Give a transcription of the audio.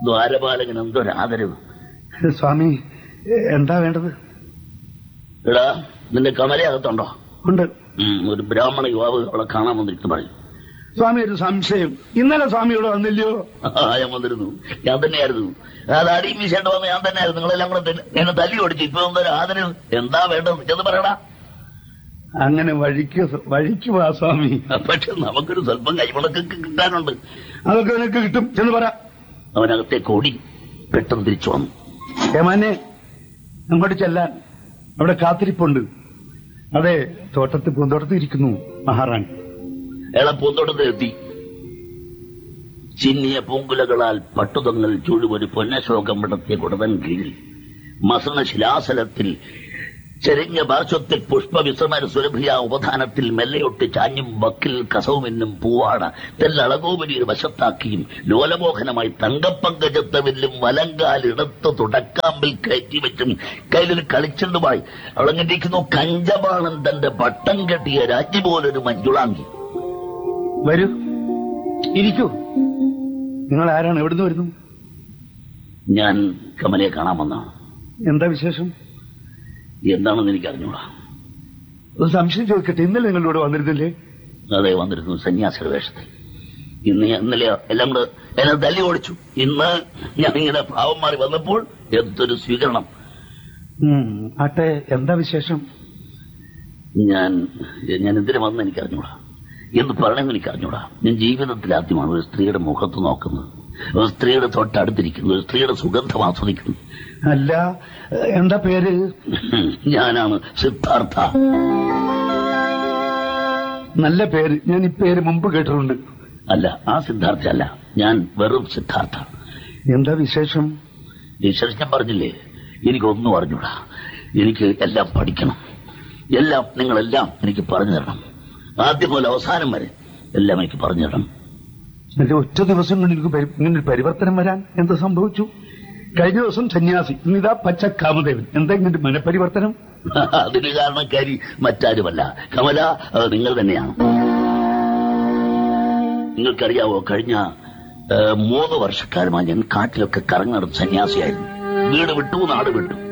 ദ്വാരപാലകൻ എന്തൊരാദരവ് സ്വാമി എന്താ വേണ്ടത് എടാ നിന്റെ കമലയകത്തുണ്ടോ ഉണ്ട് ഉം, ഒരു ബ്രാഹ്മണ യുവാവ് അവളെ കാണാൻ വന്നിരിക്കുന്നു പറയും സ്വാമി ഒരു സംശയം ഇന്നലെ സ്വാമി ഇവിടെ വന്നില്ലയോ ആ, ഞാൻ വന്നിരുന്നു ഞാൻ തന്നെയായിരുന്നു അത് അടിയും വീശേണ്ട വന്ന ഞാൻ തന്നെയായിരുന്നു നിങ്ങളെല്ലാം കൂടെ തന്നെ- എന്നെ തല്ലി ഓടിച്ചു ഇപ്പൊ എന്തൊരു ആദരവ് എന്താ വേണ്ടത് ചെന്ന് പറയടാ അങ്ങനെ വഴിക്ക് വഴിക്ക് വാ സ്വാമി പക്ഷെ നമുക്കൊരു സ്വല്പം കൈമുടക്കൊക്കെ കിട്ടാനുണ്ട് അതൊക്കെ നിനക്ക് കിട്ടും ചെന്ന് പറ അവനകത്തേക്ക് ഓടി പെട്ടെന്ന് തിരിച്ചു വന്നു ഏമാനെ അങ്ങോട്ട് ചെല്ലാൻ അവിടെ കാത്തിരിപ്പുണ്ട് അതെ തോട്ടത്തിൽ പൂന്തോട്ടത്തിൽ ഇരിക്കുന്നു മഹാറാണി അയാളെ പൂന്തോട്ടത്തിലെത്തി ചിന്നിയ പൂങ്കുലകളാൽ പട്ടുതങ്ങൾ ചുഴുവൊരു പൊന്നശോകം വിടത്തിയ കുടവൻ കീഴിൽ മസണ ശിലാസലത്തിൽ ചെരിഞ്ഞ പാർശ്വത്തിൽ പുഷ്പവിശ്രമര സുരഭിയ ഉപധാനത്തിൽ മെല്ലയൊട്ട് ചാഞ്ഞും വക്കിൽ കസവുമെന്നും പൂവാട തെല്ലളകോപരി ഒരു വശത്താക്കിയും ലോലമോഹനമായി തങ്കപ്പങ്കജത്തവില്ലും വലങ്കാലിടത്ത് തുടക്കാമ്പിൽ കയറ്റിവെച്ചും കയ്യിലൊരു കളിച്ചെണ്ടുമായി അവളങ്ങിരിക്കുന്നു കഞ്ചബാണൻ തന്റെ പട്ടം കെട്ടിയ രാജ്ഞി പോലൊരു മഞ്ജുളാങ്കി വരൂ ഇരിക്കൂ നിങ്ങൾ ആരാണ് എവിടുന്ന് വരുന്നു ഞാൻ കമലയെ കാണാൻ വന്നാണ് എന്താ വിശേഷം എന്താണെന്ന് എനിക്ക് അറിഞ്ഞൂടാ ഒരു സംശയം ചോദിക്കട്ടെ ഇന്നലെ നിങ്ങളിവിടെ വന്നിരുന്നില്ലേ അതെ വന്നിരുന്നു സന്യാസിയുടെ വേഷത്തിൽ ഇന്ന് ഞാൻ ഇന്നലെ എല്ലാം കൂടെ എന്നെ തല്ലി ഓടിച്ചു ഇന്ന് ഞാൻ ഇങ്ങനെ ഭാവം മാറി വന്നപ്പോൾ എന്തൊരു സ്വീകരണം ഉം, ആട്ടെ എന്താ വിശേഷം ഞാൻ ഞാൻ എന്തിനു വന്നെന്ന് എനിക്ക് അറിഞ്ഞൂടാ എന്ന് പറയണമെന്ന് എനിക്ക് അറിഞ്ഞൂടാ ഞാൻ ജീവിതത്തിൽ ആദ്യമാണ് ഒരു സ്ത്രീയുടെ മുഖത്ത് നോക്കുന്നത് ഒരു സ്ത്രീയുടെ തൊട്ടടുത്തിരിക്കുന്നത് ഒരു സ്ത്രീയുടെ സുഗന്ധം ആസ്വദിക്കുന്നു അല്ല എന്താ പേര് ഞാനാണ് സിദ്ധാർത്ഥ നല്ല പേര് ഞാൻ ഈ പേര് മുമ്പ് കേട്ടിട്ടുണ്ട് അല്ല ആ സിദ്ധാർത്ഥ അല്ല ഞാൻ വെറും സിദ്ധാർത്ഥ എന്താ വിശേഷം ഈശ്വരൻ ഞാൻ പറഞ്ഞില്ലേ എനിക്കൊന്നും അറിഞ്ഞൂടാ എനിക്ക് എല്ലാം പഠിക്കണം എല്ലാം നിങ്ങളെല്ലാം എനിക്ക് പറഞ്ഞു തരണം ആദ്യം മുതൽ അവസാനം വരെ എല്ലാം എനിക്ക് പറഞ്ഞു തരണം അല്ല ഒറ്റ ദിവസം കൊണ്ട് എനിക്ക് പരി- ഇങ്ങനെ ഒരു പരിവർത്തനം വരാൻ എന്ത് സംഭവിച്ചു കഴിഞ്ഞ ദിവസം സന്യാസി ഇന്നിതാ പച്ച കാമദേവൻ എന്താ ഇങ്ങനെ ഒരു മനപരിവർത്തനം അതിന് കാരണക്കാരി മറ്റാരുമല്ല കമല അത് നിങ്ങൾ തന്നെയാണ് നിങ്ങൾക്കറിയാവോ കഴിഞ്ഞ ഏ, മൂന്ന് വർഷക്കാലമായി ഞാൻ കാട്ടിലൊക്കെ കറങ്ങി നടന്ന സന്യാസിയായിരുന്നു വീട് വിട്ടു നാട് വിട്ടു